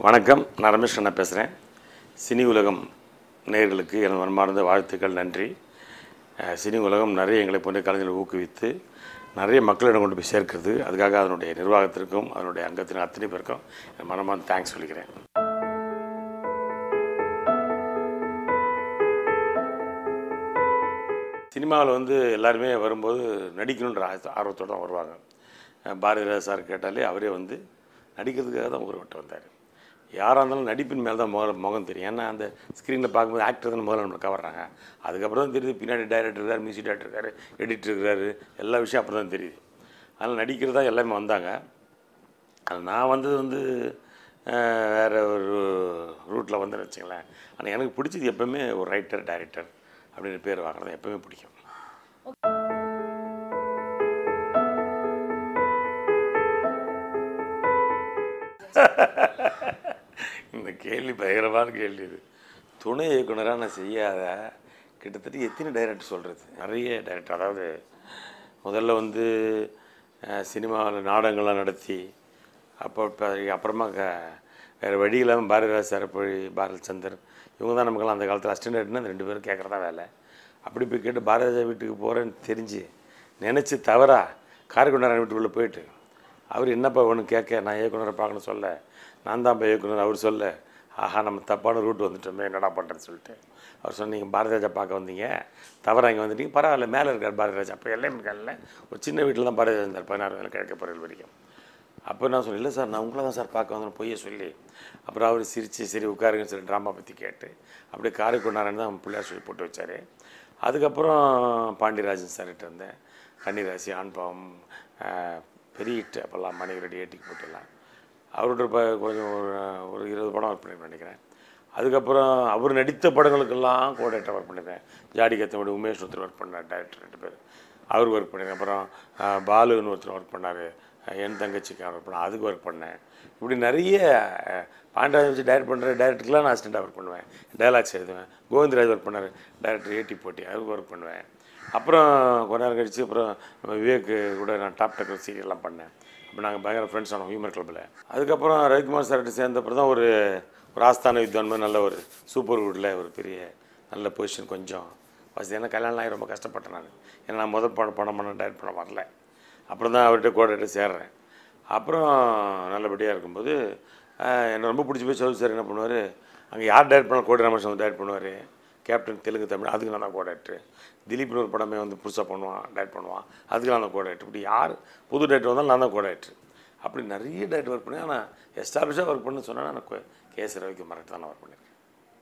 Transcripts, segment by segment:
வணக்கம் நான் ரமேஷ் கண்ணா பேசுகிறேன் சினி உலகம் நேயர்களுக்கு எனது மனமார்ந்த வாழ்த்துக்கள் நன்றி அஹ், சினி உலகம் நிறைய எங்களை போன்ற கலைஞர்களை ஊக்குவித்து நிறைய மக்களிடம் கொண்டு போய் சேர்க்கிறது அதுக்காக அதனுடைய நிர்வாகத்திற்கும் அதனுடைய அங்கத்தின் அத்தனை பேருக்கும் என் மனமார்ந்த தேங்க்ஸ் சொல்லிக்கிறேன் சினிமாவில் வந்து எல்லாருமே வரும்போது நடிக்கணுன்ற ஆசை- ஆர்வத்தோட தான் வருவாங்க அஹ் பாரதிராஜா சார் கேட்டாலே அவரே வந்து நடிக்கிறதுக்காக தான் ஊரை விட்டு வந்தார் யாராக இருந்தாலும் நடிப்பின் மேலே தான் முகம் முகம் தெரியும் ஏன்னா அந்த ஸ்க்ரீனில் பார்க்கும்போது ஆக்டர் தான் முதல்ல நம்மளை கவர்றாங்க அதுக்கப்புறம் தான் தெரியுது பின்னாடி டைரக்டர் இருக்கார் மியூசிக் டைரக்டர் இருக்கார் எடிட்டர் இருக்காரு எல்லா விஷயம் அப்புறம் தான் தெரியுது அதனால் நடிக்கிறதா எல்லாமே வந்தாங்க அது நான் வந்தது வந்து அஹ், வேற ஒரு ரூட்டில் வந்து வச்சுங்களேன் ஆனால் எனக்கு பிடிச்சது எப்பவுமே ஒரு ரைட்டர் டைரக்டர் அப்படின்னு பேர் வாங்குறது எப்பவுமே பிடிக்கும் இந்த கேள்வி பயங்கரமான கேள்வி இது துணை இயக்குனராக நான் செய்யாத கிட்டத்தட்ட எத்தனை டைரக்டர் சொல்கிறது நிறைய டைரக்டர் அதாவது முதல்ல வந்து சினிமாவில் நாடகங்கள்லாம் நடத்தி அப்போ இப்போ அப்புறமா க வேறு வழி இல்லாமல் பாரதிராஜ் சரப்பொழி பாரத் சந்தர் இவங்க தான் நமக்கெல்லாம் அந்த காலத்தில் அசிஸ்டன்ட்னா அந்த ரெண்டு பேரும் கேட்குறதா வேலை அப்படி போய் கேட்டு பாரதிராஜா வீட்டுக்கு போகிறேன்னு தெரிஞ்சு நினச்சி தவறா காரைக்குண்டாரன் வீட்டுக்குள்ளே போயிட்டு அவர் என்னப்பா வேணும் கேட்க நான் இயக்குனரை பார்க்கணும் சொல்ல நான் தான் இயக்குனர் அவர் சொல்ல ஆஹா நம்ம தப்பான ரூட் வந்துட்டோமே என்னடா பண்ணுறேன்னு சொல்லிட்டு அவர் சொன்னீங்க பாரதிராஜா பார்க்க வந்தீங்க தவறா இங்கே வந்துட்டீங்க பரவாயில்ல மேலே இருக்கார் பாரதிராஜா அப்போ எல்லாம் இருக்கார்ல ஒரு சின்ன வீட்டில் தான் பாரதிராஜா இருந்தார் பதினாறு வேலை கிழக்கு பறவை வரைக்கும் அப்போ நான் சொன்னேன் இல்லை சார் நான் உங்களை தான் சார் பார்க்க வந்தேன் பொய்யை சொல்லி அப்புறம் அவர் சிரித்து சரி உட்காருங்கன்னு சொல்லி ட்ராமா பற்றி கேட்டு அப்படியே காரைக்குண்டாரன் தான் பிள்ளையார் சொல்லி போட்டு வச்சார் அதுக்கப்புறம் பாண்டியராஜன் சார்கிட்ட இருந்தேன் கன்னிராசி ஆண்பாவம் ஆஹ், பெரிய ஹிட் அப்போல்லாம் மணிகரடி ஏட்டிக்கு போட்டுலாம் அவரோட இப்போ கொஞ்சம் ஒரு ஒரு இருபது படம் ஒர்க் பண்ணிருக்கேன் நினைக்கிறேன் அதுக்கப்புறம் அவர் நடித்த படங்களுக்கெல்லாம் கோடேட்டர் ஒர்க் பண்ணியிருக்கேன் ஜாடி கத்தமடி உமேஷ் ஒருத்தர் ஒர்க் பண்ணார் டேரக்டர் ரெண்டு பேர் அவர் ஒர்க் பண்ணியிருக்கேன் அப்புறம் ஆஹ், பாலுன்னு ஒருத்தர் ஒர்க் பண்ணார் என் தங்கச்சிக்கு ஒர்க் பண்ணேன் அதுக்கு ஒர்க் பண்ணேன் இப்படி நிறைய அஹ், பாண்டராஜன் வச்சு டைரக்ட் பண்ணுற டேரக்டருக்குலாம் நான் அசிஸ்டண்ட்டாக ஒர்க் பண்ணுவேன் டைலாக்ஸ் எழுதுவேன் கோவிந்தராஜ் ஒர்க் பண்ணார் டேரக்டர் ஏடி போட்டி அதுக்கு ஒர்க் பண்ணுவேன் அப்புறம் கொஞ்ச நேரம் கழிச்சு அப்புறம் நம்ம விவேக் கூட நான் டாப் டக்கர் சீரியல்லாம் பண்ணேன் அப்போ நாங்கள் பயங்கர ஃப்ரெண்ட்ஸ் ஆனோம் ஹியூமர் கிளப்பில் அதுக்கப்புறம் ரவிக்குமார் சார்கிட்ட சேர்ந்தப்பறம் தான் ஒரு ஒரு ஆஸ்தான வித்வான் மாதிரி நல்ல ஒரு சூப்பர் வுட்டில் ஒரு பெரிய நல்ல பொசிஷன் கொஞ்சம் வசதி ஏன்னா கல்யாணம் ஆகி ரொம்ப கஷ்டப்பட்டேன் நான் ஏன்னா நான் முதல் படம் படம் பண்ண டைரக்ட் பண்ண வரல அப்புறம் தான் அவர்கிட்ட கோடிட்டு சேர்றேன் அப்புறம் நல்லபடியாக இருக்கும்போது ஆஹ், எனக்கு ரொம்ப பிடிச்சி போய் சௌத் சார் என்ன பண்ணுவார் அங்கே யார் டைரக்ட் பண்ணால் கோடி ரமேஷ் வந்து டைரக்ட் பண்ணுவார் கேப்டன் தெலுங்கு தமிழ் அதுக்கு நான் தான் கோடேட்ரு திலீப்னு ஒரு படமே வந்து புதுசாக பண்ணுவான் டைரக்ட் பண்ணுவான் அதுக்கு நான் தான் கோடேட்ரு இப்படி யார் புது டேரக்டர் வந்தாலும் நான் தான் கோடேட்ரு அப்படி நிறைய டேரக்டர் ஒர்க் பண்ணேன் ஆனால் எஸ்டாப்ளிஷாக ஒர்க் பண்ணு சொன்னால் நான் கேஎஸ் ரவிக்கு மரட்டு தான் நான் ஒர்க் பண்ணியிருக்கேன்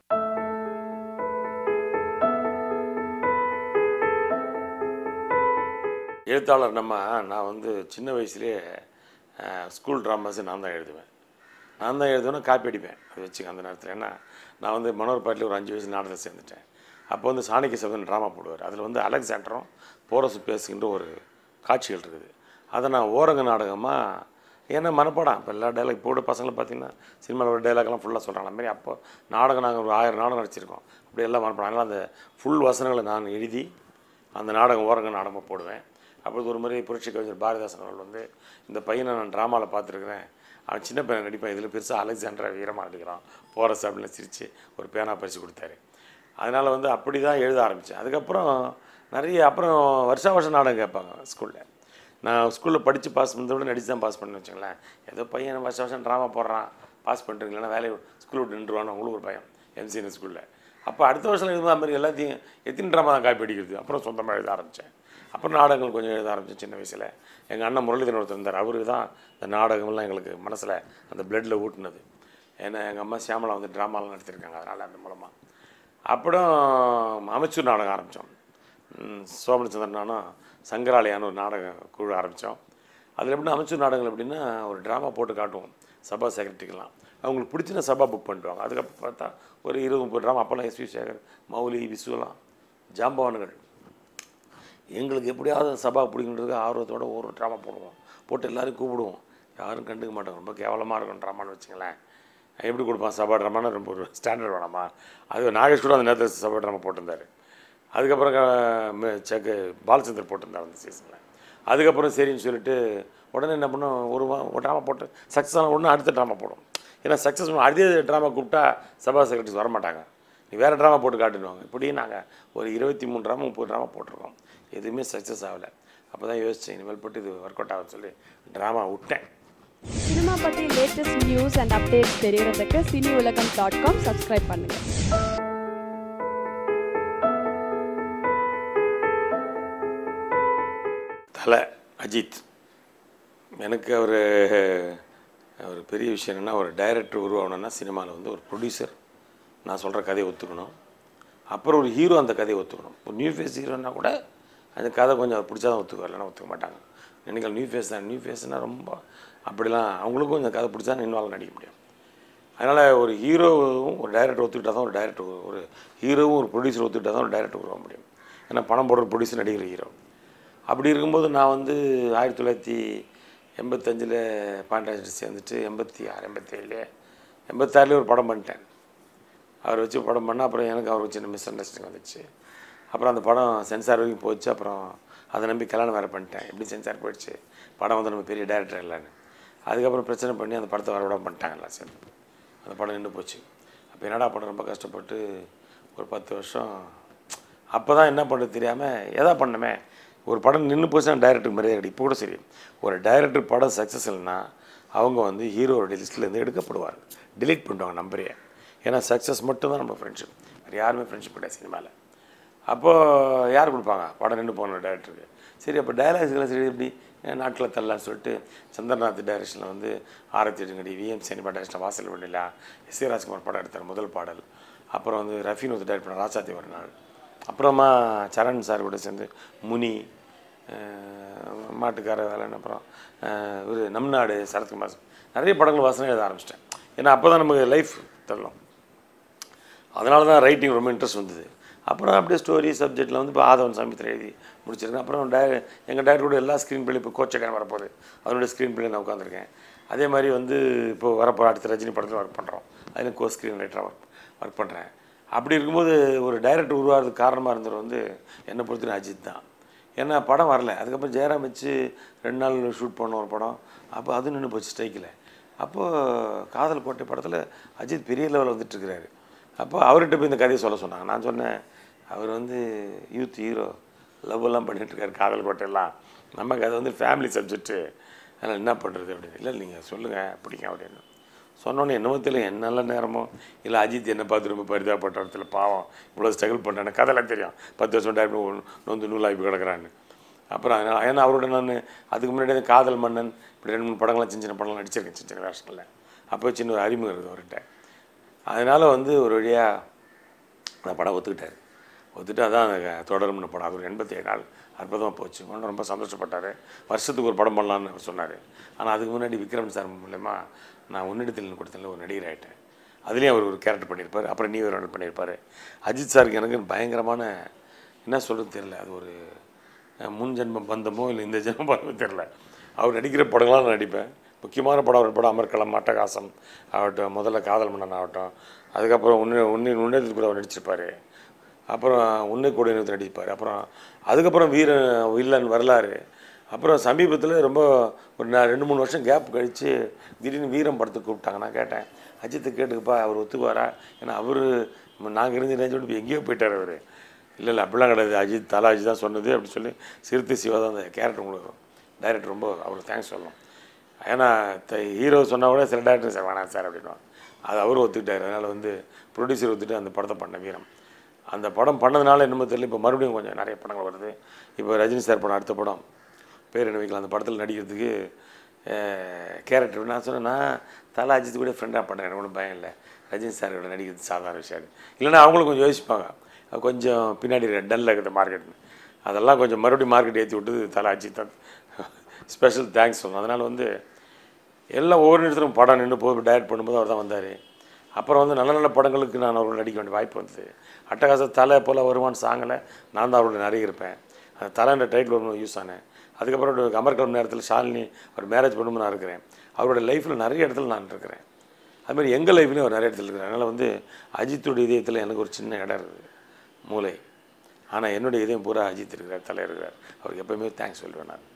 எழுத்தாளர் நம்ம நான் வந்து சின்ன வயசுலேயே ஸ்கூல் ட்ராமாஸ் நான் தான் எழுதுவேன் நான் தான் எழுதுவேன்னா காப்பி அடிப்பேன் அதை வச்சுக்க அந்த நேரத்தில் ஏன்னா நான் வந்து மனோர் பாட்டில் ஒரு அஞ்சு வயசு நாடகத்தை சேர்ந்துட்டேன் அப்போ வந்து சாணக்கிய சபதன் ட்ராமா போடுவார் அதில் வந்து அலெக்சாண்டரும் போரஸும் பேசுகின்ற ஒரு காட்சிகள் இருக்குது அதை நான் ஓரங்க நாடகமாக ஏன்னா மனப்பாடம் இப்போ எல்லா டைலாக் போட பசங்களை பார்த்தீங்கன்னா சினிமாவில் ஒரு டைலாக்லாம் ஃபுல்லாக சொல்கிறாங்க அந்த மாதிரி அப்போ நாடகம் நாங்கள் ஒரு ஆயிரம் நாடகம் நடிச்சிருக்கோம் அப்படி எல்லாம் மனப்பாடம் அதனால் அந்த ஃபுல் வசனங்களை நான் எழுதி அந்த நாடகம் ஓரங்க நாடகமாக போடுவேன் அப்போது ஒரு முறை புரட்சி கவிஞர் பாரதிதாசன் அவர்கள் வந்து இந்த பையனை நான் ட்ராமாவில் பார்த்துருக்குறேன் அவன் சின்ன பையன் நடிப்பான் இதில் பெருசாக அலெக்சாண்டரா வீரமாக நடிக்கிறான் போரஸ் அப்படின்னு சிரித்து ஒரு பேனா பரிசு கொடுத்தாரு அதனால் வந்து அப்படி தான் எழுத ஆரம்பித்தேன் அதுக்கப்புறம் நிறைய அப்புறம் வருஷா வருஷம் நாடகம் கேட்பாங்க ஸ்கூலில் நான் ஸ்கூலில் படித்து பாஸ் பண்ணதை விட நடிச்சு தான் பாஸ் பண்ணேன்னு வச்சுங்களேன் ஏதோ பையன் வருஷம் வருஷம் ட்ராமா போடுறான் பாஸ் பண்ணுறீங்களா வேலையை ஸ்கூல் விட்டு நின்றுவான்னு அவங்களுக்கு ஒரு பையன் எம்சிஎன் ஸ்கூலில் அப்போ அடுத்த வருஷம் எழுதும் அது மாதிரி எல்லாத்தையும் எத்தனை ட்ராமா தான் காப்பி அடிக்கிறது அப்புறம் சொந்தமாக எழுத ஆரம்பித்தேன் அப்புறம் நாடகங்கள் கொஞ்சம் எழுத ஆரம்பித்தேன் சின்ன வயசில் எங்கள் அண்ணன் முரளிதரன் ஒருத்தர் இருந்தார் அவரு தான் இந்த நாடகம்லாம் எங்களுக்கு மனசில் அந்த பிளட்டில் ஊட்டினது ஏன்னா எங்கள் அம்மா சியாமலா வந்து ட்ராமாலாம் நடத்திருக்காங்க அதனால் அந்த மூலமாக அப்புறம் அமைச்சூர் நாடகம் ஆரம்பித்தோம் சோமனச்சந்திரன் நானும் சங்கராலயான்னு ஒரு நாடக குழு ஆரம்பித்தோம் அதில் எப்படின்னா அமைச்சர் நாடகங்கள் எப்படின்னா ஒரு ட்ராமா போட்டு காட்டுவோம் சபா செக்ரட்டரிக்கெல்லாம் அவங்களுக்கு பிடிச்சின சபா புக் பண்ணிடுவாங்க அதுக்கப்புறம் பார்த்தா ஒரு இருபது முப்பது ட்ராமா அப்போல்லாம் எஸ்வி சேகர் மௌலி விசுவலாம் ஜாம்பவானுகள் எங்களுக்கு எப்படியாவது சபா பிடிக்கணுன்றதுக்கு ஆர்வத்தோட ஒரு ட்ராமா போடுவோம் போட்டு எல்லாரையும் கூப்பிடுவோம் யாரும் கண்டுக்க மாட்டாங்க ரொம்ப கேவலமாக இருக்கும் ட்ராமான்னு வச்சுங்களேன் எப்படி கொடுப்பான் சபா ட்ராமான்னு ரொம்ப ஒரு ஸ்டாண்டர்ட் வேணாமா அது நாகேஷ் கூட அந்த நேரத்தில் சபா ட்ராமா போட்டிருந்தாரு அதுக்கப்புறம் க- ம- செக்கு பாலச்சந்தர் போட்டிருந்தார் அந்த சீசனில் அதுக்கப்புறம் சரின்னு சொல்லிட்டு உடனே என்ன பண்ணோம் ஒரு வா- ஒரு ட்ராமா போட்டு சக்ஸஸ் ஆன உடனே அடுத்த ட்ராமா போடும் ஏன்னா சக்ஸஸ் அதே ட்ராமா கூப்பிட்டா சபா செக்ரட்டரிஸ் வரமாட்டாங்க நீ வேறு ட்ராமா போட்டு காட்டுனுவாங்க இப்படி நாங்கள் ஒரு இருபத்தி மூணு ட்ராமா முப்பது ட்ராமா போட்டிருக்கோம் எதுவுமே சக்ஸஸ் ஆகலை அப்போ தான் யோசித்தேன் இனிமேல் போட்டு இது ஒர்க் அவுட் ஆகும்னு சொல்லி ட்ராமா விட்டேன் சினிமா பற்றி லேட்டஸ்ட் நியூஸ் அண்ட் அப்டேட்ஸ் தெரியறதுக்கு Cine Ulagam dot com subscribe பண்ணுங்கள் தலை அஜித் எனக்கு ஒரு ஒரு பெரிய விஷயம் என்னென்னா ஒரு டைரக்டர் உருவாகணும்னா சினிமாவில் வந்து ஒரு ப்ரொடியூசர் நான் சொல்கிற கதையை ஒத்துக்கணும் அப்புறம் ஒரு ஹீரோ அந்த கதையை ஒத்துக்கணும் ஒரு நியூ ஃபேஸ் ஹீரோனா கூட அந்த கதை கொஞ்சம் பிடிச்சா தான் ஒத்துக்குவார் இல்லைன்னா ஒத்துக்க மாட்டாங்க நினைக்கல நியூ ஃபேஸ் தான் நியூ ஃபேஸ்னால் ரொம்ப அப்படிலாம் அவங்களுக்கும் இந்த கதை பிடிச்சா இன்வால்வ் நடிக்க முடியும் அதனால் ஒரு ஹீரோவும் ஒரு டைரக்டர் ஒத்துக்கிட்டா தான் ஒரு டைரக்டர் ஒரு ஹீரோவும் ஒரு ப்ரொடியூசர் ஒத்துக்கிட்டா தான் ஒரு டைரக்டர் உருவாக முடியும் ஏன்னா பணம் போடுற ப்ரொடியூசர் நடிகர் ஹீரோ அப்படி இருக்கும்போது நான் வந்து ஆயிரத்தி தொள்ளாயிரத்தி எண்பத்தஞ்சில் பாண்டாஜி சேர்ந்துட்டு எண்பத்தி ஆறு எண்பத்தேழு எண்பத்தாறுலேயே ஒரு படம் பண்ணிட்டேன் அவர் வச்சு படம் பண்ணால் அப்புறம் எனக்கு அவர் சின்ன மிஸ் அண்டர்ஸ்டாண்டிங் வந்துச்சு அப்புறம் அந்த படம் சென்சார் வரைக்கும் போச்சு அப்புறம் அதை நம்பி கல்யாணம் வேறு பண்ணிட்டேன் எப்படி சென்சார் போயிடுச்சு படம் வந்து நம்ம பெரிய டேரக்டர் இல்லைன்னு அதுக்கப்புறம் பிரச்சனை பண்ணி அந்த படத்தை வரவிட பண்ணிட்டாங்க எல்லாம் சேர்ந்து அந்த படம் நின்று போச்சு அப்போ என்னடா படம் ரொம்ப கஷ்டப்பட்டு ஒரு பத்து வருஷம் அப்போ தான் என்ன பண்ணுறது தெரியாமல் எதா பண்ணமே ஒரு படம் நின்று போச்சுன்னா டைரக்டருக்கு மரியாதை கிடைக்கும் இப்போ கூட சரி ஒரு டைரக்டர் படம் சக்ஸஸ் இல்லைன்னா அவங்க வந்து ஹீரோட லிஸ்ட்லேருந்து எடுக்கப்படுவாங்க delete பண்ணுவாங்க நம்பரையே ஏன்னா சக்ஸஸ் மட்டும்தான் நம்ம ஃப்ரெண்ட்ஷிப் வேறு யாருமே ஃப்ரெண்ட்ஷிப் கிடையாது சினிமாவில் அப்போது யார் கொடுப்பாங்க படம் நின்று போன டேரக்டருக்கு சரி அப்போ டைலாக்ஸ்களை சரி எப்படி நாட்டில் தரலான்னு சொல்லிட்டு சந்திரநாத் டைரக்ஷனில் வந்து ஆரத்தி எடுங்கடி விஎம் சினிமா டைரக்ஷனில் வாசல் வெண்ணிலா எஸ் ஏ ராஜ்குமார் படம் எடுத்தார் முதல் பாடல் அப்புறம் வந்து ரஃபீன் வந்து டைரக்ட் பண்ண ராசாத்தி ஒரு நாள் அப்புறமா சரண் சார் கூட சேர்ந்து முனி அஹ், மாட்டுக்கார வேலைன்னு அப்புறம் அஹ், இவரு நம் நாடு சரத்குமார் நிறைய படங்கள் வாசனை எழுத ஆரம்பிச்சிட்டேன் ஏன்னா அப்போ தான் நமக்கு லைஃப் தரலாம் அதனால தான் ரைட்டிங் ரொம்ப இன்ட்ரெஸ்ட் வந்தது அப்புறம் அப்படியே ஸ்டோரி சப்ஜெக்ட்டில் வந்து இப்போ ஆதவன் சாமித்திரம் எழுதி முடிச்சிருக்கேன் அப்புறம் டே எங்கள் டேரக்டரோட எல்லா ஸ்க்ரீன் பிளே இப்போ கோச்சக்கன் வரப்போகுது அதனுடைய ஸ்க்ரீன் பிளே நான் உட்காந்துருக்கேன் அதே மாதிரி வந்து இப்போ வரப்போ அடுத்த ரஜினி படத்தில் ஒர்க் பண்ணுறோம் அதில் கோ ஸ்க்ரீன் ரைட்டராக ஒர்க் ஒர்க் பண்ணுறேன் அப்படி இருக்கும்போது ஒரு டைரக்டர் உருவாகிறதுக்கு காரணமாக இருந்தவர் வந்து என்னை பொறுத்தவரை அஜித் தான் ஏன்னா படம் வரல அதுக்கப்புறம் ஜெயராம் வச்சு ரெண்டு நாள் ஷூட் பண்ண ஒரு படம் அப்போ அது நின்று போச்சு ஸ்ட்ரைக்கில் அப்போது காதல் கோட்டை படத்தில் அஜித் பெரிய லெவலில் வந்துட்டுருக்கிறாரு அப்போ அவர்கிட்ட போய் இந்த கதையை சொல்ல சொன்னாங்க நான் சொன்னேன் அவர் வந்து யூத் ஹீரோ லவ் எல்லாம் பண்ணிட்டு இருக்காரு காதல் கோட்டையெல்லாம் நமக்கு அது வந்து ஃபேமிலி சப்ஜெக்ட்டு அதனால் என்ன பண்ணுறது அப்படின்னு இல்லை நீங்கள் சொல்லுங்கள் பிடிக்கும் அப்படின்னு சொன்னோன்னே என்னமோ தெரியல என்ன நல்ல நேரமோ இல்லை அஜித் என்ன பார்த்து ரொம்ப பரிதாபப்பட்ட இடத்துல பாவம் இவ்வளோ ஸ்ட்ரகிள் பண்ணுறேன் கதையெல்லாம் தெரியும் பத்து வருஷம் டேரக்டர் நொந்து நூலாகி கிடக்குறான்னு அப்புறம் அதனால் ஏன்னா அவரோட நான் அதுக்கு முன்னாடி அந்த காதல் மன்னன் இப்படி ரெண்டு மூணு படங்கள்லாம் சின்ன சின்ன படங்கள்லாம் நடிச்சிருக்கேன் சின்ன சின்ன வேஷங்களில் அப்போ சின்ன ஒரு அறிமுகம் இருக்குது அவர்கிட்ட அதனால் வந்து ஒரு வழியாக அந்த படம் ஒத்துக்கிட்டார் ஒத்துட்டு அதான் அந்த தொடரும்னு படம் அது ஒரு எண்பத்தி ஏழு நாள் அற்புதமாக போச்சு ஒன்று ரொம்ப சந்தோஷப்பட்டார் வருஷத்துக்கு ஒரு படம் பண்ணலான்னு அவர் சொன்னார் ஆனால் அதுக்கு முன்னாடி விக்ரம் சார் மூலயமா நான் உன்னிடத்தில் கொடுத்தல ஒரு நடிகர் ஆகிட்டேன் அதுலேயும் அவர் ஒரு கேரக்டர் பண்ணியிருப்பார் அப்புறம் நீ ஒரு பண்ணியிருப்பார் அஜித் சாருக்கு எனக்கு பயங்கரமான என்ன சொல்கிறது தெரியல அது ஒரு அஹ், முன் ஜென்ம பந்தமோ இல்லை இந்த ஜென்ம பந்தமோ தெரில அவர் நடிக்கிற படங்கள்லாம் நான் நடிப்பேன் முக்கியமான படம் அவர் படம் அமர்கலம் அட்டகாசம் ஆகட்டும் முதல்ல காதல் மன்னன் ஆகட்டும் அதுக்கப்புறம் உன்னை உன்னை உன்னதத்தில் கூட அவர் நடிச்சிருப்பார் அப்புறம் உன்னை கூட இணைத்து நடிப்பார் அப்புறம் அதுக்கப்புறம் வீரன் வில்லன் வரலாறு அப்புறம் சமீபத்தில் ரொம்ப ஒரு நான் ரெண்டு மூணு வருஷம் கேப் கழித்து திடீர்னு வீரம் படத்துக்கு கூப்பிட்டாங்க நான் கேட்டேன் அஜித்தை கேட்டுக்குப்பா அவர் ஒத்துக்குவாரா ஏன்னா அவர் நாங்கள் இருந்து ரேஞ்சு விட்டு எங்கேயோ போயிட்டார் அவர் இல்லை இல்லை அப்படிலாம் கிடையாது அஜித் தலா அஜித் தான் சொன்னது அப்படின்னு சொல்லி சிறுத்தை சிவா தான் அந்த கேரக்டர் உங்களுக்கு டைரக்டர் ரொம்ப அவருக்கு தேங்க்ஸ் சொல்லணும் ஏன்னா ஹீரோ சொன்னால் கூட சில டேரக்டர் சார் வேணாம் சார் அப்படின்வாங்க அது அவரும் ஒத்துக்கிட்டார் அதனால் வந்து ப்ரொடியூசர் ஒத்துட்டு அந்த படத்தை பண்ண வீரம் அந்த படம் பண்ணதுனால என்னமோ தெரியல இப்போ மறுபடியும் கொஞ்சம் நிறைய படங்கள் வருது இப்போ ரஜினி சார் படம் அடுத்த படம் பேர் என்ன வைக்கலாம் அந்த படத்தில் நடிக்கிறதுக்கு கேரக்டர் நான் சொன்னேன் நான் தலை அஜித் கூட ஃப்ரெண்டாக பண்ணுறேன் எனக்கு ஒன்றும் பயம் இல்லை ரஜினி சார் கூட நடிக்கிறது சாதாரண விஷயம் இல்லைன்னா அவங்களும் கொஞ்சம் யோசிப்பாங்க அது கொஞ்சம் பின்னாடி டல்லாக இருக்குது மார்க்கெட் அதெல்லாம் கொஞ்சம் மறுபடியும் மார்க்கெட் ஏற்றி விட்டது தலை அஜித் தான் ஸ்பெஷல் தேங்க்ஸ் சொல்லணும் அதனால் வந்து எல்லாம் ஒவ்வொரு இடத்துலையும் படம் நின்று போய் டைரக்ட் பண்ணும்போது அவர் தான் வந்தார் அப்புறம் வந்து நல்ல நல்ல படங்களுக்கு நான் அவரோட நடிக்க வேண்டிய வாய்ப்பு வந்தது அட்டகாச தலை போல் வருவான் சாங்கில் நான் தான் அவரோட நிறைய இருப்பேன் அந்த தலைன்ற டைட்டில் ஒன்று யூஸ் ஆனேன் அதுக்கப்புறம் அமர்கலம் நேரத்தில் ஷாலினி அவர் மேரேஜ் பண்ணும்போது நான் இருக்கிறேன் அவரோட லைஃப்பில் நிறைய இடத்துல நான் இருக்கிறேன் அதுமாதிரி எங்கள் லைஃப்லேயும் அவர் நிறைய இடத்துல இருக்கிறேன் அதனால் வந்து அஜித்தோட இதயத்தில் எனக்கு ஒரு சின்ன இடம் இருக்குது மூளை ஆனால் என்னுடைய இதயம் பூரா அஜித் இருக்கிறார் தலை இருக்கிறார் அவருக்கு எப்போயுமே தேங்க்ஸ் சொல்லுவேன் நான்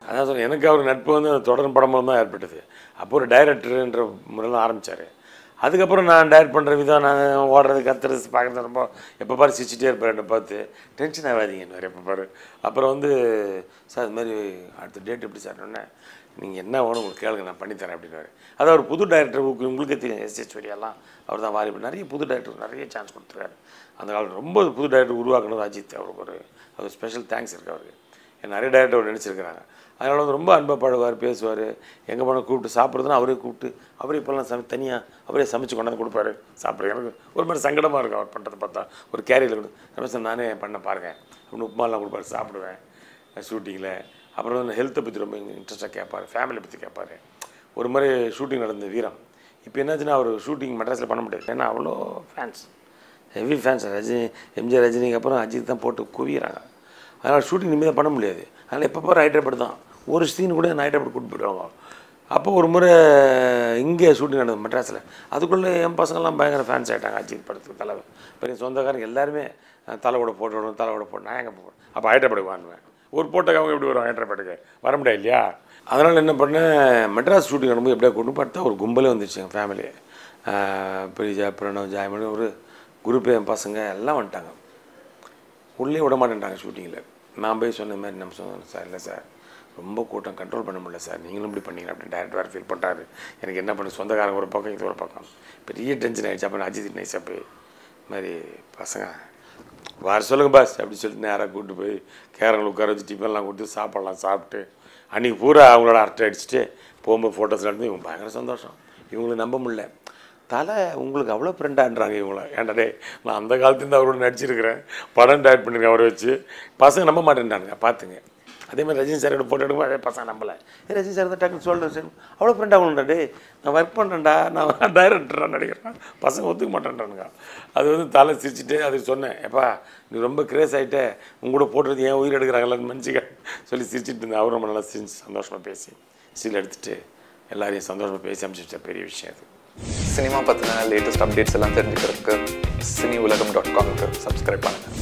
அதான் சொல்றேன் எனக்கு அவர் நட்பு வந்து அந்த தொடர் படம் மூலம் தான் ஏற்பட்டது அப்போ ஒரு டைரக்டர்ன்ற முறையில் ஆரம்பித்தார் அதுக்கப்புறம் நான் டைரக்ட் பண்ணுற விதம் நான் ஓடுறது கத்துறது பார்க்குறது ரொம்ப எப்போ பாரு சிரிச்சிட்டே இருப்பார் என்னை பார்த்து டென்ஷன் ஆகாதீங்க எப்போ பாரு அப்புறம் வந்து சார் இது மாதிரி அடுத்த டேட் எப்படி சார் உடனே நீங்கள் என்ன வேணும் உங்களுக்கு கேளுங்க நான் பண்ணித்தரேன் அப்படின்னாரு அது அவர் புது டைரக்டர் உங்களுக்கே தெரியும் எஸ் எஸ் எல்லாம் அவர் தான் வாரி நிறைய புது டைரக்டர் நிறைய சான்ஸ் கொடுத்துருக்காரு அந்த காலத்தில் ரொம்ப புது டைரக்டர் உருவாக்குனது அஜித் அவருக்கு ஒரு அவர் ஸ்பெஷல் தேங்க்ஸ் இருக்கு அவருக்கு ஏன்னா நிறைய டைரக்டர் அவர் நினச்சிருக்கிறாங்க அதனால் வந்து ரொம்ப அன்பாக பழகுவார் பேசுவார் எங்கே போனால் கூப்பிட்டு சாப்பிட்றதுனா அவரே கூப்பிட்டு அவரே இப்போல்லாம் சமை தனியாக அவரே சமைச்சு கொண்டாந்து கொடுப்பாரு சாப்பிட்ற எனக்கு ஒரு மாதிரி சங்கடமாக இருக்கும் அவர் பண்ணுறதை பார்த்தா ஒரு கேரியரில் கொடு ரமேஷ் நானே பண்ண பாருங்க அப்படின்னு உப்புமாலாம் கொடுப்பாரு சாப்பிடுவேன் ஷூட்டிங்கில் அப்புறம் வந்து ஹெல்த்தை பற்றி ரொம்ப இன்ட்ரெஸ்ட்டாக கேட்பார் ஃபேமிலியை பற்றி கேட்பார் ஒரு மாதிரி ஷூட்டிங் நடந்த வீரம் இப்போ என்னாச்சுன்னா அவர் ஷூட்டிங் மெட்ராஸில் பண்ண முடியாது ஏன்னா அவ்வளோ fans heavy fans Rajini MGR ரஜினிக்கு அப்புறம் அஜித் தான் போட்டு குவிகிறாங்க அதனால் ஷூட்டிங் நிம்மதியாக பண்ண முடியாது அதனால் எப்போ பாரு ஹைட்ரேபட் தான் ஒரு சீன் கூட ஹைட்ரேபட் கூட்டு போயிடுவாங்க அப்போ ஒரு முறை இங்கே ஷூட்டிங் நடந்தது மெட்ராஸில் அதுக்குள்ளே என் பசங்கள்லாம் பயங்கர ஃபேன்ஸ் ஆகிட்டாங்க அஜித் படத்துக்கு தலை பெரிய சொந்தக்காரங்க எல்லாருமே அஹ், தலை கூட போட்டு விடணும் தலை கூட போட்டு நான் எங்கே போவேன் அப்போ ஹைட்ரேபட் வாங்குவேன் ஒரு போட்டோக்கு அவங்க எப்படி வரும் ஹைட்ரேபட்டுக்கு வர முடியாது இல்லையா அதனால் என்ன பண்ணேன் மெட்ராஸ் ஷூட்டிங் நடக்கும்போது எப்படியா கொண்டு பார்த்தா ஒரு கும்பலே வந்துருச்சு எங்கள் ஃபேமிலி பிரிஜா பிரணவ் ஜாய்மணி ஒரு குரூப் என் பசங்க எல்லாம் வந்துட்டாங்க உள்ளே விட மாட்டேன்ட்டாங்க ஷூட்டிங்கில் நான் போய் சொன்ன மாதிரி நம்ம சொன்னோம் சார் இல்லை சார் ரொம்ப கூட்டம் கண்ட்ரோல் பண்ண முடியல சார் நீங்களும் இப்படி பண்ணீங்க அப்படின்னு டேரக்டர் வேறு ஃபீல் பண்ணுறாரு எனக்கு என்ன பண்ண சொந்தக்காரங்க ஒரு பக்கம் இது ஒரு பக்கம் பெரிய டென்ஷன் ஆகிடுச்சு அப்போ நான் அஜித் நைஸாக போய் இது மாதிரி பசங்க வர சொல்லுங்க பாஸ் அப்படி சொல்லிட்டு நேராக கூப்பிட்டு போய் கேரங்களை உட்கார வச்சு டிஃபன்லாம் கொடுத்து சாப்பிட்லாம் சாப்பிட்டு அன்றைக்கி பூரா அவங்களோட அரட்டை அடிச்சுட்டு போகும்போது ஃபோட்டோஸ் எடுத்து இவங்க பயங்கர சந்தோஷம் இவங்களை நம்ப முடியல தலை உங்களுக்கு அவ்வளோ ஃப்ரெண்டான்றாங்க இவங்கள ஏன்டா டே நான் அந்த காலத்துலேருந்து அவரோட நடிச்சிருக்கிறேன் படம் டேரக்ட் பண்ணியிருக்கேன் அவரை வச்சு பசங்க நம்ப மாட்டேன்டானுங்க பார்த்துங்க அதே மாதிரி ரஜினி சாரோட போட்டோ எடுக்கும்போது அதே பசங்க நம்பலை ஏ ரஜினி சார் தான் டக்குன்னு சொல்கிறேன் சார் அவ்வளோ ஃப்ரெண்ட் ஆகணும்டா டே நான் ஒர்க் பண்ணுறேன்டா நான் டைரக்டராக நடிக்கிறேன் பசங்க ஒத்துக்க மாட்டேன்றானுங்க அது வந்து தலை சிரிச்சுட்டு அதுக்கு சொன்னேன் எப்பா நீ ரொம்ப கிரேஸ் ஆகிட்ட உங்க கூட போட்டுறது ஏன் உயிர் எடுக்கிறாங்களான்னு மனுச்சிக்க சொல்லி சிரிச்சிட்டு இருந்தேன் அவரும் ரொம்ப நல்லா சிரிச்சு சந்தோஷமாக பேசி சீல் எடுத்துட்டு எல்லாரையும் சந்தோஷமாக பேசி அனுப்பிச்சு வச்ச பெரிய விஷயம் அது சினிமா பற்றின லேட்டஸ்ட் அப்டேட்ஸ் எல்லாம் தெரிஞ்சுக்கிறதுக்கு சினி உலகம் டாட் காம்க்கு சப்ஸ்கிரைப் பண்ணுங்கள்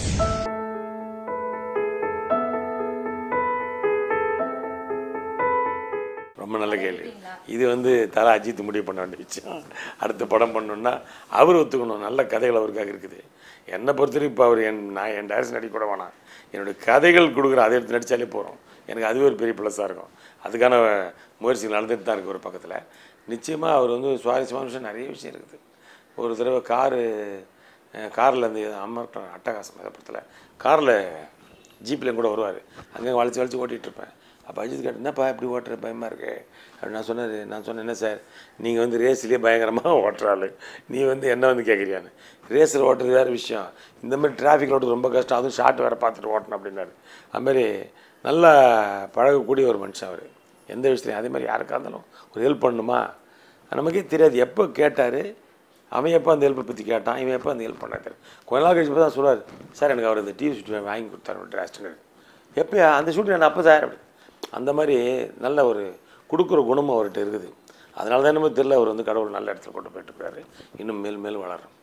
ரொம்ப நல்ல கேள்வி இது வந்து தலை அஜித் முடிவு பண்ண வேண்டிய விஷயம் அடுத்த படம் பண்ணணும்னா அவர் ஒத்துக்கணும் நல்ல கதைகள் அவருக்காக இருக்குது என்னை பொறுத்தவரைக்கும் இப்போ அவர் என் நான் என் டைரக்ஷன் நடிக்க கூட வேணாம் என்னுடைய கதைகள் கொடுக்குற அதை எடுத்து நடித்தாலே போகிறோம் எனக்கு அதுவே ஒரு பெரிய ப்ளஸ்ஸாக இருக்கும் அதுக்கான முயற்சிகள் நடந்துட்டு தான் இருக்குது ஒரு பக்கத்தில் நிச்சயமாக அவர் வந்து சுவாரஸ்யமான விஷயம் நிறைய விஷயம் இருக்குது ஒரு தடவை காரு காரில் அந்த அமர் அட்டகாசம் அந்த படத்தில் காரில் ஜீப்லேயும் கூட வருவார் அங்கே வளைச்சி வளைச்சி ஓட்டிகிட்டு இருப்பேன் அப்போ அஜித் கேட்டு என்னப்பா இப்படி ஓட்டுற பயமாக இருக்கு அப்படி நான் சொன்னது நான் சொன்னேன் என்ன சார் நீங்கள் வந்து ரேஸ்லேயே பயங்கரமாக ஓட்டுறாள் நீ வந்து என்ன வந்து கேட்குறியான்னு ரேஸில் ஓட்டுறது வேறு விஷயம் இந்த மாதிரி டிராஃபிக்கில் ஓட்டுறது ரொம்ப கஷ்டம் அதுவும் ஷார்ட் வேறு பார்த்துட்டு ஓட்டணும் அப்படின்னாரு அதுமாதிரி நல்லா பழகக்கூடிய ஒரு மனுஷன் அவர் எந்த விஷயத்துலையும் அதே மாதிரி யாருக்காக இருந்தாலும் ஒரு ஹெல்ப் பண்ணணுமா நமக்கே தெரியாது எப்போ கேட்டார் அவன் எப்போ அந்த ஹெல்ப்பை பற்றி கேட்டான் இவன் எப்போ அந்த ஹெல்ப் பண்ணாரு கொஞ்ச நாள் கழிச்சு தான் சொல்லுவார் சார் எனக்கு அவர் இந்த டிவி ஷூட் வாங்கி கொடுத்தாரு டிராஸ்ட்டுங்க எப்போயா அந்த ஷூட் நான் அப்போ சார் அப்படி அந்த மாதிரி நல்ல ஒரு கொடுக்குற குணமும் அவர்கிட்ட இருக்குது அதனால தான் என்னமோ தெரியல அவர் வந்து கடவுள் நல்ல இடத்துல கொண்டு போயிட்டு இருக்காரு இன்னும் மேல் மேல் வளரும்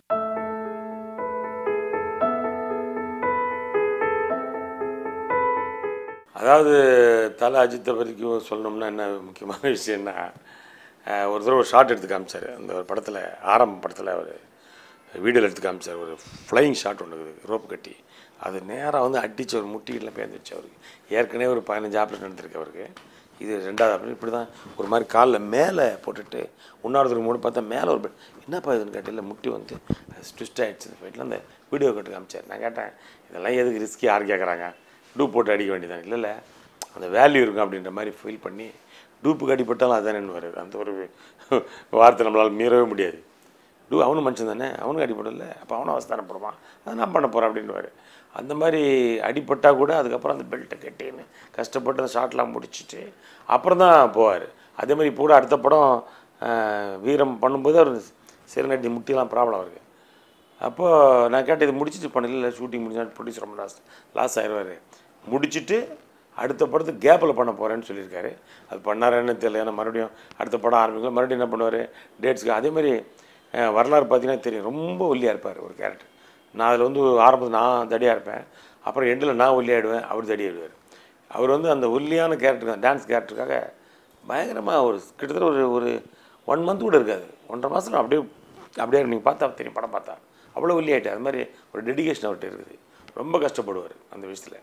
அதாவது தலை அஜித்தை வரைக்கும் சொல்லணும்னா என்ன முக்கியமான விஷயம்னா அஹ், ஒரு தடவை ஒரு ஷாட் எடுத்து காமிச்சார் அந்த ஒரு படத்தில் ஆரம்ப படத்தில் அவர் வீடியோவில் எடுத்து காமிச்சார் ஒரு ஃப்ளையிங் ஷாட் ஒன்று இருக்குது ரோப் கட்டி அது நேராக வந்து அடிச்சு ஒரு முட்டியில் பேர்ந்துச்சு அவருக்கு ஏற்கனவே ஒரு பதினஞ்சு ஆப்ரேஷன் நடந்திருக்கு அவருக்கு இது ரெண்டாவது ஆப்ரேஷன் இப்படி தான் ஒரு மாதிரி காலில் மேலே போட்டுட்டு உண்ணாவிரத்துக்கு மூணு பார்த்தா மேலே ஒரு bed. என்னப்பா இதுன்னு கேட்டில் முட்டி வந்து ட்விஸ்ட் ஆகிடுச்சு போயிட்டுல அந்த வீடியோ கட்டு காமிச்சார் நான் கேட்டேன் இதெல்லாம் எதுக்கு ரிஸ்கி யார் கேட்குறாங்க டூப் போட்டு அடிக்க வேண்டியதான் இல்லை இல்லை அந்த வேல்யூ இருக்கும் அப்படின்ற மாதிரி ஃபீல் பண்ணி டூப்புக்கு அடிப்பட்டாலும் அதானே வருது அந்த ஒரு வார்த்தை நம்மளால் மீறவே முடியாது டூ அவனும் மனுஷன் தானே அவனுக்கு அடிப்படல அப்போ அவனும் அவஸ்தானப்படுவான் அதை நான் பண்ண போகிறேன் அப்படின்னுவார் அந்த மாதிரி அடிப்பட்டால் கூட அதுக்கப்புறம் அந்த பெல்ட்டை கட்டின்னு கஷ்டப்பட்டு அந்த ஷாட்லாம் முடிச்சிட்டு அப்புறம் தான் போவார் அதே மாதிரி இப்போ கூட அடுத்த படம் அஹ், வீரம் பண்ணும்போது அவர் சிறுநட்டி முட்டிலாம் ப்ராப்ளம் அவருக்கு அப்போது நான் கேட்டேன் இது முடிச்சிட்டு பண்ணல இல்லை ஷூட்டிங் முடிஞ்சா ப்ரொடியூசர் ரொம்ப லாஸ் லாஸ் ஆயிடுவார் முடிச்சிட்டு அடுத்த படத்துக்கு கேப்பில் பண்ண போகிறேன்னு சொல்லியிருக்காரு அது பண்ணாரேன்னு தெரியல ஏன்னா மறுபடியும் அடுத்த படம் ஆரம்பிக்கும் மறுபடியும் என்ன பண்ணுவார் டேட்ஸ்க்கு அதே மாதிரி அஹ், வரலாறு பார்த்தீங்கன்னா தெரியும் ரொம்ப ஒல்லியாக இருப்பார் ஒரு கேரக்டர் நான் அதில் வந்து ஆரம்பத்தில் நான் தடியாக இருப்பேன் அப்புறம் எண்டில் நான் ஒல்லியாயிடுவேன் அவர் தடியாயிடுவார் அவர் வந்து அந்த ஒல்லியான கேரக்டர் டான்ஸ் கேரக்டருக்காக பயங்கரமாக ஒரு கிட்டத்தட்ட ஒரு ஒரு ஒன் மந்த் கூட இருக்காது ஒன்றரை மாதம் அப்படியே அப்படியே நீங்கள் பார்த்தா தெரியும் படம் பார்த்தா அவ்வளோ ஒல்லி ஆகிட்டார் அது மாதிரி ஒரு டெடிகேஷன் அவர்கிட்ட இருக்குது ரொம்ப கஷ்டப்படுவார் அந்த விஷயத்தில்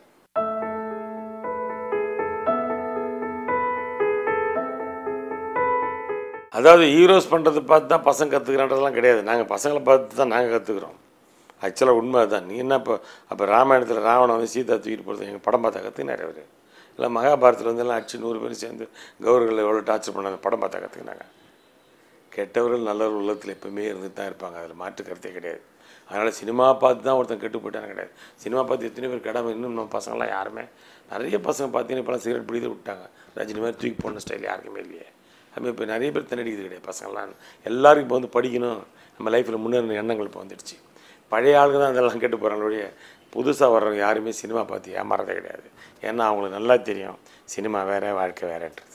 அதாவது ஹீரோஸ் பண்ணுறது பார்த்து தான் பசங்க கற்றுக்கிறான்றதெல்லாம் கிடையாது நாங்கள் பசங்களை பார்த்து தான் நாங்கள் கற்றுக்குறோம் ஆக்சுவலாக உண்மை அதுதான் நீ என்ன இப்போ அப்போ ராமாயணத்தில் ராவணன் வந்து சீதா தூக்கிட்டு போகிறது எங்கள் படம் பார்த்தா கற்றுக்கினார் அவர் இல்லை மகாபாரதத்தில் வந்து எல்லாம் அடிச்சு நூறு பேர் சேர்ந்து கௌரவர்களை எவ்வளோ டார்ச்சர் பண்ணாங்க படம் பார்த்தா கற்றுக்கினாங்க கெட்டவர்கள் நல்லவர் உள்ளத்தில் எப்பவுமே இருந்துட்டு தான் இருப்பாங்க அதில் மாற்று கருத்தே கிடையாது அதனால் சினிமா பார்த்து தான் ஒருத்தன் கெட்டு போயிட்டாங்க கிடையாது சினிமா பார்த்து எத்தனை பேர் கெடாமல் இன்னும் நம்ம பசங்களாம் யாருமே நிறைய பசங்க பார்த்தீங்கன்னா இப்போலாம் சிகரெட் பிடித்து விட்டாங்க ரஜினி மாதிரி தூக்கி போன ஸ்டைல் யாருக்குமே இல்லையே அதுமாதிரி இப்போ நிறைய பேர் தண்ணடிக்கிறது கிடையாது பசங்களாம் எல்லாருக்கும் இப்போ வந்து படிக்கணும் நம்ம லைஃப்பில் முன்னேறின எண்ணங்கள் இப்போ வந்துடுச்சு பழைய ஆளுங்க தான் அதெல்லாம் கெட்டு போகிறாங்களுடைய புதுசாக வர்றவங்க யாருமே சினிமா பார்த்து ஏமாறதே கிடையாது ஏன்னா அவங்களுக்கு நல்லா தெரியும் சினிமா வேறு வாழ்க்கை வேறன்றது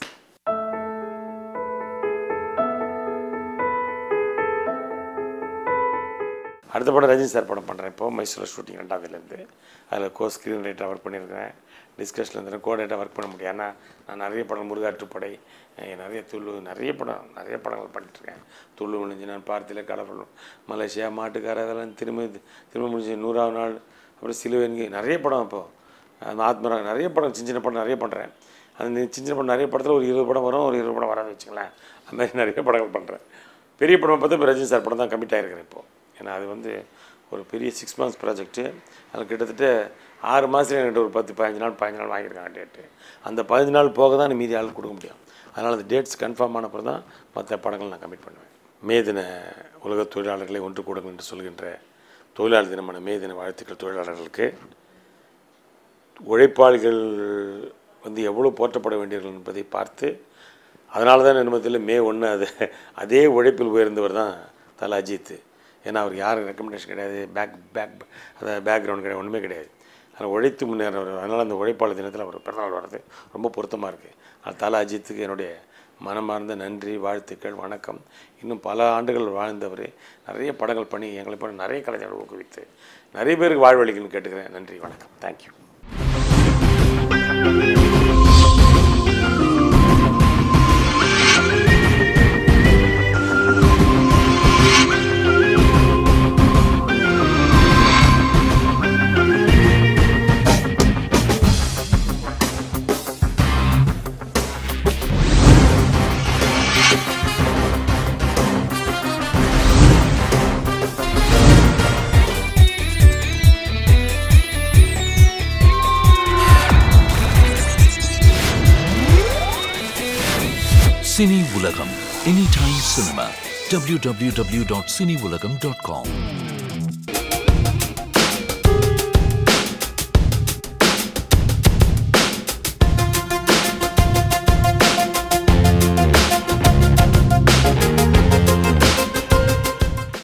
அடுத்த படம் ரஜினி சார் படம் பண்ணுறேன் இப்போ மைசூரில் ஷூட்டிங் ரெண்டாவதுலேருந்து அதில் கோ ஸ்க்ரீன் ரைட்டராக ஒர்க் பண்ணியிருக்கிறேன் டிஸ்கஷனில் இருந்தேன் கோடேட்டாக ஒர்க் பண்ண முடியும் ஏன்னா நான் நிறைய படம் முருகாற்றுப்படை அஹ் நிறைய துள்ளு நிறைய படம் நிறைய படங்கள் பண்ணிட்டுருக்கேன் துள்ளு முடிஞ்சு நான் பார்த்தில கடவுள் மலேசியா மாட்டுக்கார அதெல்லாம் திரும்ப திரும்ப முடிஞ்சு நூறாவது நாள் அப்புறம் சிலுவன்கி நிறைய படம் இப்போது ஆத்மரா நிறைய படம் சின்ன சின்ன படம் நிறைய பண்ணுறேன் அந்த சின்ன சின்ன படம் நிறைய படத்தில் ஒரு இருபது படம் வரும் ஒரு இருபது படம் வராது வச்சுங்களேன் அந்த மாதிரி நிறைய படங்கள் பண்ணுறேன் பெரிய படம் பார்த்தா இப்போ ரஜினி சார் படம் தான் கமிட் ஆகிருக்கிறேன் இப்போது ஏன்னா அது வந்து ஒரு பெரிய சிக்ஸ் மந்த்ஸ் ப்ராஜெக்ட்டு அதில் கிட்டத்தட்ட ஆறு மாதத்துல என்கிட்ட ஒரு பத்து பதினஞ்சு நாள் பதினஞ்சு நாள் வாங்கியிருக்காங்க டேட்டு அந்த பதினஞ்சு நாள் போக தான் மீதி ஆள் கொடுக்க முடியும் அதனால் அந்த டேட்ஸ் கன்ஃபார்ம் ஆன அப்புறம் தான் மற்ற படங்கள் நான் கமிட் பண்ணுவேன் மே தின உலக தொழிலாளர்களை ஒன்று கூடுங்கள் என்று சொல்கின்ற தொழிலாளர் தினமான மே தின வாழ்த்துக்கள் தொழிலாளர்களுக்கு உழைப்பாளிகள் வந்து எவ்வளோ போற்றப்பட வேண்டியவர்கள் என்பதை பார்த்து அதனால தான் நிமிடத்தில் மே ஒன்று அது அதே உழைப்பில் உயர்ந்தவர் தான் தல அஜித் ஏன்னா அவர் யாரும் ரெக்கமெண்டேஷன் கிடையாது பேக் பேக் அதாவது பேக்ரவுண்ட் கிடையாது ஒன்றுமே கிடையாது அதில் உழைத்து முன்னேறவர் அதனால் அந்த உழைப்பாளர் தினத்தில் அவர் பிறந்தநாள் வர்றது ரொம்ப பொருத்தமாக இருக்குது அது தல அஜித்துக்கு என்னுடைய மனமார்ந்த நன்றி வாழ்த்துக்கள் வணக்கம் இன்னும் பல ஆண்டுகள் வாழ்ந்தவர் நிறைய படங்கள் பண்ணி எங்களை போல நிறைய கலைஞர்கள் ஊக்குவித்து நிறைய பேருக்கு வாழ்வழிக்கணும்னு கேட்டுக்கிறேன் நன்றி வணக்கம் thank you Cine Ulagam any time cinema www.cineulagam.com